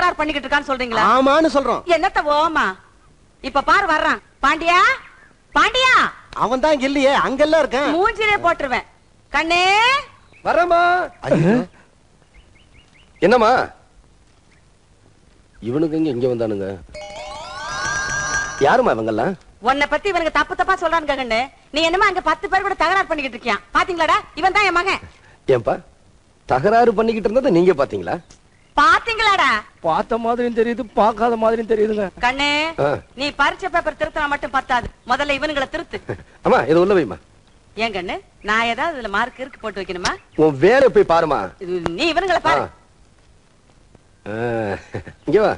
தகராறு பண்ணிக்கிட்டு இருக்கான்னு சொல்றீங்களா ஆமான்னு சொல்றோம் என்னத்த ஓமா இப்ப பாரு வர்றான் பாண்டியா பாண்டியா அவன் தான் இல்லையே அங்கெல்லாம் இருக்கான் மூஞ்சிலே போட்டுருவேன் கண்ணே வரமா என்னம்மா இவனுக்கு இங்க இங்க வந்தானுங்க யாருமா இவங்கெல்லாம் உன்னை பத்தி இவனுக்கு தப்பு தப்பா சொல்றானுங்க கண்ணு நீ என்னமா அங்க பத்து பேர் கூட தகராறு பண்ணிக்கிட்டு இருக்கியான் பாத்தீங்களாடா இவன் தான் என் மகன் ஏன்பா தகராறு பண்ணிக்கிட்டு இருந்ததை நீங்க பாத்தீங்களா பாத்தீங்களாடா பார்த்த மாதிரியும் தெரியுது பார்க்காத மாதிரியும் தெரியுதுங்க கண்ணே ஆ. நீ பரீட்சை பேப்பர் திருத்தினா மட்டும் பத்தாது முதல்ல இவனுங்களை திருத்து அம்மா இது உள்ள வைமா ஏன் கண்ணு நான் ஏதாவது இதுல மார்க் இருக்கு போட்டு வைக்கணுமா உன் வேலை போய் பாருமா இது நீ இவனுங்களை பாரு ஆ. இங்க வா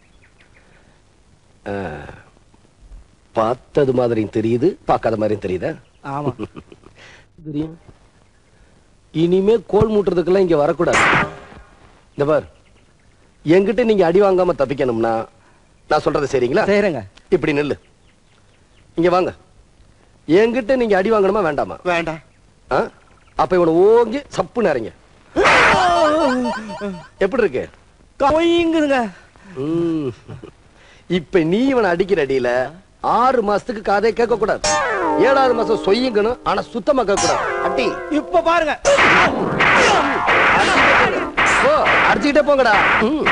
ஆ. பார்த்தது மாதிரியும் தெரியுது பார்க்காத மாதிரியும் தெரியுதா ஆமா தெரியும் இனிமே கோல் மூட்டுறதுக்கெல்லாம் இங்க வரக்கூடாது இந்த பார் என்கிட்ட நீங்க அடி வாங்காம தப்பிக்கணும்னா நான் சொல்றது சரிங்களா செய்யறேங்க இப்படி நில்லு இங்க வாங்க என்கிட்ட நீங்க அடி வாங்கணுமா வேண்டாமா வேண்டாம் ஆ? அப்ப இவனை ஓங்கி சப்பு நிறைங்க எப்படி இருக்கு கொய்ங்குதுங்க ம். இப்ப நீ இவனை அடிக்கிற அடியில ஆறு மாசத்துக்கு காதை கேட்க கூடாது ஏழாவது மாசம் சொய்யுங்கணும் ஆனா சுத்தமா கேட்க கூடாது அடி இப்ப பாருங்க ஓ அடிச்சுக்கிட்டே போங்கடா ம்.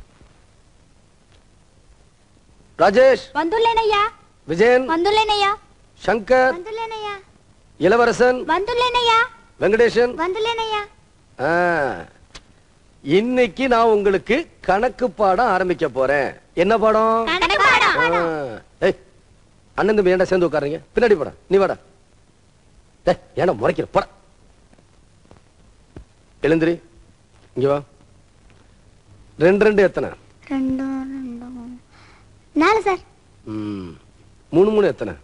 ராஜேஷ் வந்துள்ளேனய்யா விஜயன் வந்துள்ளேனய்யா சங்கர் வந்துள்ளேனய்யா இளவரசன் வந்துள்ளேனய்யா வெங்கடேசன் வந்துள்ளேனய்யா ஆ. இன்னைக்கு நான் உங்களுக்கு கணக்கு பாடம் ஆரம்பிக்க போறேன் என்ன பாடம் ஆ. ஏய் அண்ணன் தம்பி ஏன்டா சேர்ந்து உட்காருங்க பின்னாடி போடா நீ வாடா டேய் ஏன்டா முறைக்கிற போடா எழுந்திரி இங்க வா ரெண்டு ரெண்டு எத்தனை ரெண்டு ரெண்டு நாலு சார் ம். மூணு மூணு எத்தனை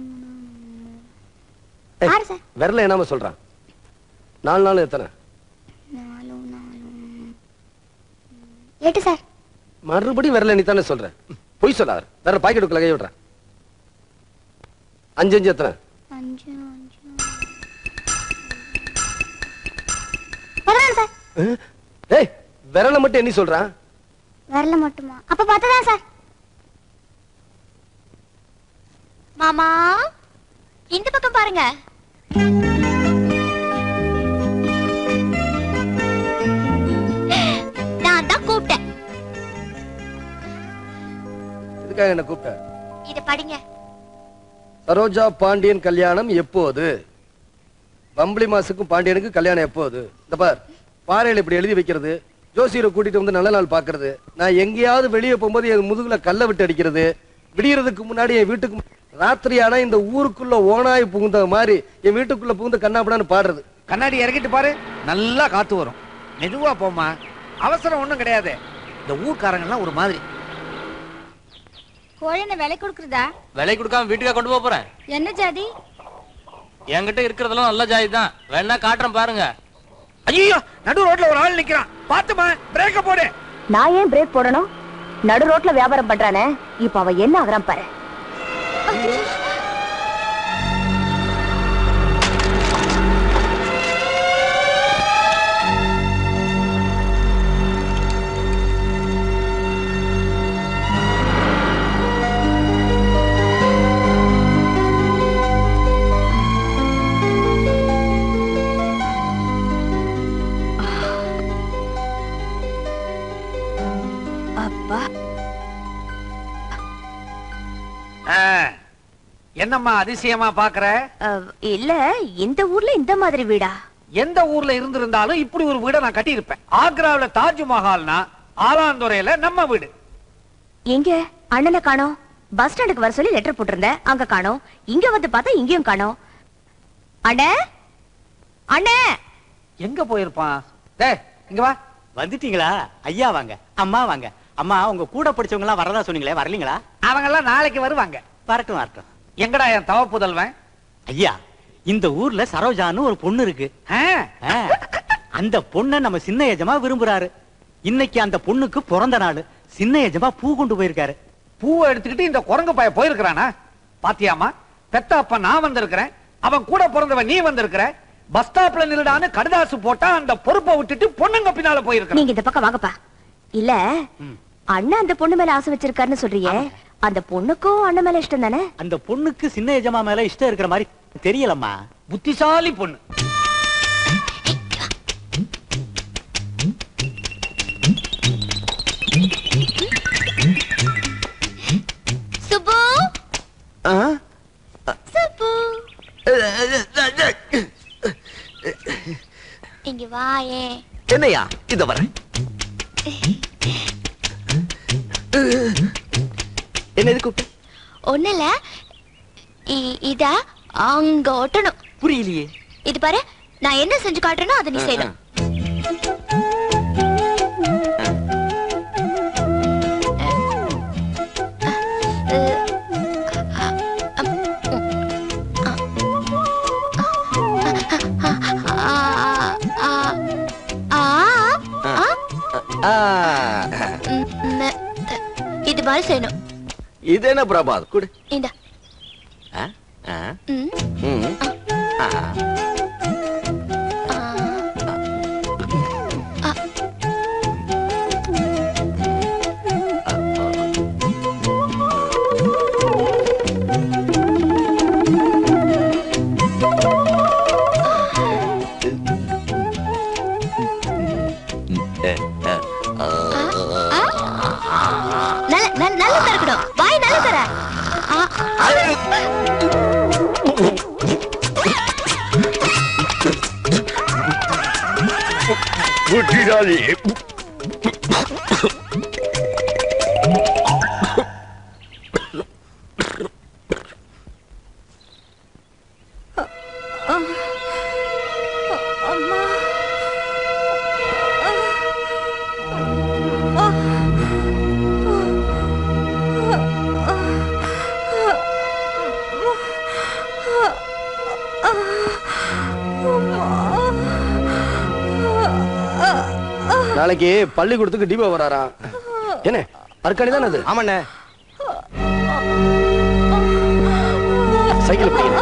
ஏய், ஆறு சார் விரல என்னாம சொல்றான் நாலு நாலு எத்தனை நாலு நாலு எட்டு சார் மறுபடியும் விரல நீ தானே சொல்ற பொய் சொல்லாத வேற பாக்கெட்டுக்குள்ள கை விடுறேன் அஞ்சு அஞ்சு எத்தனை அஞ்சு அஞ்சு பதினாலு சார் ஏய் விரல மட்டும் என்ன சொல்றான் வரல மட்டுமா அப்ப பத்துதான் சார் மாமா இந்த பக்கம் பாருங்க நான் தான் கூப்பிட்டேன் இதுக்காக என்ன கூப்பிட்ட இத படிங்க சரோஜா பாண்டியன் கல்யாணம் எப்போது வம்பளி மாசுக்கும் பாண்டியனுக்கு கல்யாணம் எப்போது இந்த பார் பாறையில இப்படி எழுதி வைக்கிறது ஜோசியரை கூட்டிட்டு வந்து நல்ல நாள் பாக்குறது நான் எங்கேயாவது வெளியே போகும்போது என் முதுகுல கல்ல விட்டு அடிக்கிறது விடியறதுக்கு முன்னாடி என் வீட்டுக்கு மு- ராத்திரி ஆனா இந்த ஊருக்குள்ள ஓனாய் புகுந்த மாதிரி என் வீட்டுக்குள்ள புகுந்து கண்ணாப்படான்னு பாடுறது கண்ணாடி இறக்கிட்டு பாரு நல்லா காத்து வரும் மெதுவா போம்மா அவசரம் ஒண்ணும் கிடையாது இந்த ஊர்க்காரங்க எல்லாம் ஒரு மாதிரி கோழின விலை கொடுக்குறதா விலை கொடுக்காம வீட்டுக்கா கொண்டு போக போறேன் என்ன ஜாதி என்கிட்ட இருக்கிறதெல்லாம் நல்ல ஜாதி தான் வேணா காட்டுறேன் பாருங்க ஐயோ நடு ரோட்ல ஒரு ஆள் நிக்கிறான் பாத்துமா பிரேக்க போடு நான் ஏன் பிரேக் போடணும் நடு ரோட்ல வியாபாரம் பண்றானே இப்ப அவன் என்ன ஆகுறான் பாரு அப்பா ஆ, என்னம்மா அதிசயமா பாக்குற அஹ், இல்ல இந்த ஊர்ல இந்த மாதிரி வீடா எந்த ஊர்ல இருந்திருந்தாலும் இப்படி ஒரு வீடை நான் கட்டியிருப்பேன் ஆக்ராவுல தாஜ்மஹால்னா ஆலாந்துறையில நம்ம வீடு எங்க அண்ணனை காணோம் பஸ் ஸ்டாண்டுக்கு வர சொல்லி லெட்டர் போட்டிருந்தேன் அங்க காணோம் இங்க வந்து பார்த்தா இங்கேயும் காணோம் அண்ணே அண்ணே எங்க போயிருப்பான் டேய் இங்க வா வந்துட்டீங்களா ஐயா வாங்க அம்மா வாங்க அம்மா உங்க கூட படிச்சவங்க எல்லாம் வரதா சொன்னீங்களே வரலீங்களா அவங்க எல்லாம் நாளைக்கு வருவாங்க வரட்டும் வரட்டும் எங்கடா என் தவ புதல்வன் ஐயா இந்த ஊர்ல சரோஜான்னு ஒரு பொண்ணு இருக்கு ஆ, ஆ, அந்த பொண்ணை நம்ம சின்ன எஜமா விரும்புறாரு இன்னைக்கு அந்த பொண்ணுக்கு பிறந்த நாள் சின்ன எஜமா பூ கொண்டு போயிருக்காரு பூவை எடுத்துக்கிட்டு இந்த குரங்கு பாய போயிருக்கிறானா பாத்தியாமா பெத்த அப்ப நான் வந்திருக்கிறேன் அவன் கூட பிறந்தவன் நீ வந்திருக்கிற பஸ் ஸ்டாப்ல நில்லுடான்னு கடுதாசு போட்டா அந்த பொறுப்பை விட்டுட்டு பொண்ணுங்க பின்னால போயிருக்க நீங்க இந்த பக்கம் வாங்கப்பா இல்ல அண்ணன் அந்த பொண்ணு மேல ஆசை வச்சிருக்காருன்னு சொல்றியே அந்த பொண்ணுக்கும் அண்ணன் மேல இஷ்டம் தானே அந்த பொண்ணுக்கு சின்ன எஜமா மேல இஷ்டம் இருக்கிற மாதிரி தெரியலம்மா புத்திசாலி பொண்ணு சுப்பு சுப்பு இங்க வாயே என்னையா இத வரேன் என்ன எது கூப்பிட்ட ஒண்ணு இல்ல இ- இத அங்க ஒட்டணும் புரியலையே இது பாரு நான் என்ன செஞ்சு காட்டுறேனோ அதை நீ செய்யணும் இது மாதிரி செய்யணும் இது என்ன பிரபாத் குடு இந்த ஆ, ஆ, ம், ம், ஆ. ஆ. நல்ல நல்ல நல்ல திறக்கணும் வாய் நல்ல தர நாளைக்கு பள்ளிக்கூடத்துக்கு டிபோ வராராம் என்ன அர்க்காணி தானே அது ஆமாண்ணே சைக்கிள் போய்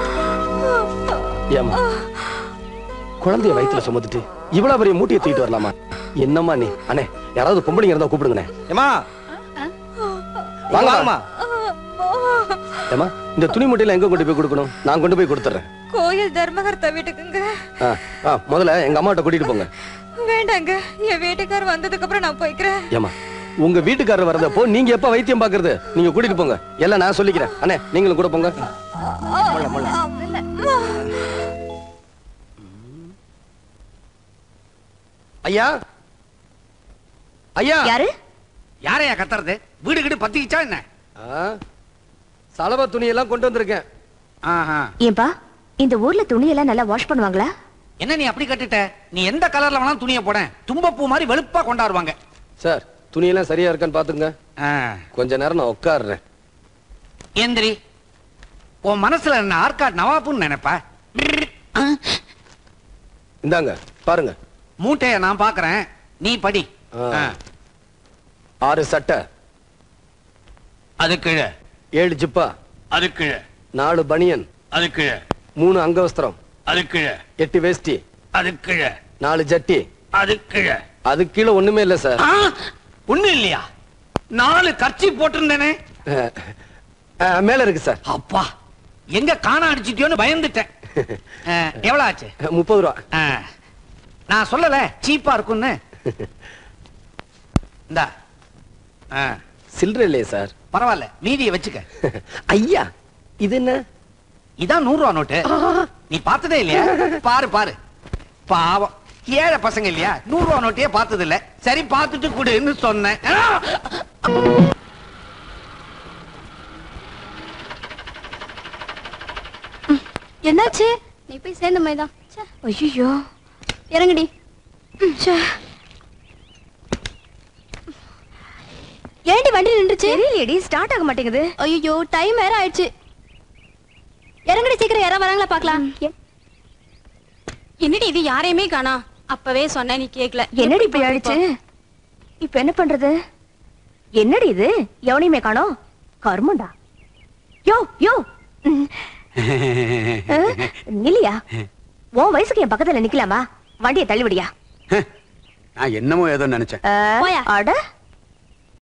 ஏமா குழந்தைய வயித்துல சுமந்துட்டு இவ்வளவு பெரிய மூட்டையை தூக்கிட்டு வரலாமா என்னம்மா நீ அண்ணே யாராவது பொம்பளைங்க இருந்தா கூப்பிடுங்கண்ணே ஏமா வாங்க வாங்கம்மா ஏமா இந்த துணி மூட்டையில எங்க கொண்டு போய் கொடுக்கணும் நான் கொண்டு போய் கொடுத்துறேன் கோயில் தர்மகர்த்தா வீட்டுக்குங்க ஆ, ஆ, முதல்ல எங்க அம்மாட்ட கூட்டிட்டு போங்க வேண்டாங்க என் வீட்டுக்கார் வந்ததுக்கு அப்புறம் நான் போய்க்கிறேன் ஏமா உங்க வீட்டுக்காரர் வரதப்போ நீங்க எப்ப வைத்தியம் பாக்குறது நீங்க கூட்டிட்டு போங்க எல்லாம் நான் சொல்லிக்கிறேன் அண்ணே நீங்களும் கூட போங்க ஐயா ஐயா யாரு யாரையா கத்துறது வீடு கிடு பத்திக்கிச்சா என்ன ஆ, சலவை துணியெல்லாம் கொண்டு வந்திருக்கேன் ஆஹா. ஏன்பா இந்த ஊர்ல துணியெல்லாம் நல்லா வாஷ் பண்ணுவாங்களா என்ன நீ அப்படி கட்டுட்ட நீ எந்த கலர்ல வேணாலும் துணியை போட தும்பப்பூ மாதிரி வெளுப்பா கொண்டாடுவாங்க சார் துணியெல்லாம் சரியா இருக்கான்னு பாத்துங்க ஆ. கொஞ்ச நேரம் நான் உட்காடுறேன் ஏந்திரி உன் மனசுல என்ன ஆர்காட் நவாப்புன்னு நினைப்பா இந்தாங்க பாருங்க மூட்டைய நான் பாக்குறேன் நீ படி ஆ. ஆ. ஆறு சட்டை அது கீழே ஏழு ஜிப்பா அது கீழே நாலு பனியன் அது கீழே மூணு அங்கவஸ்திரம் அது கீழே எட்டு வேஷ்டி அது கீழே நாலு ஜட்டி அது கீழே அது கீழே ஒண்ணுமே இல்ல சார் ஆ, ஒண்ணு இல்லையா நாலு கர்ச்சி போட்டிருந்தேனே அஹ், அஹ், மேல இருக்கு சார் அப்பா எங்க காண அடிச்சிட்டியோன்னு பயந்துட்டேன் ஆ, எவ்வளவு ஆச்சு முப்பது ரூபா ஆ, நான் சொல்லல சீப்பா இருக்கும்னு இந்தா ஆ, சில்லற இல்லையே சார் பரவாயில்ல மீதியை வச்சுக்க ஐயா இது என்ன இதான் நூறு ரூபா நோட்டு நீ பார்த்ததே இல்லையா பாரு பாரு பாவம் ஏழை பசங்க இல்லையா நூறு ரூபா நோட்டையே பார்த்தது இல்ல சரி பார்த்துட்டு கொடுன்னு சொன்னேன் ஆ! என்னாச்சு நீ போய் சேர்ந்த மாதிரி தான் ஐயோ இறங்குடி ஏண்டி வண்டி நின்றுச்சு தெரியலையடி ஸ்டார்ட் ஆக மாட்டேங்குது ஐயோ டைம் வேற ஆயிடுச்சு இறங்குடி சீக்கிரம் யாரா வராங்களா பாக்கலாம் என்னடி இது யாரையுமே காணா அப்பவே சொன்னேன் நீ கேக்கல என்னடி இப்படி ஆயிடுச்சு இப்ப என்ன பண்றது என்னடி இது எவனையுமே காணோம் கர்மண்டா யோ யோ ம். அஹ், நில்லியா உன் வயசுக்கு என் பக்கத்துல நிக்கலாமா வண்டியை தள்ளிவிடியா நான் என்னமோ ஏதோ நினைச்சேன் அஹ், போயா. அட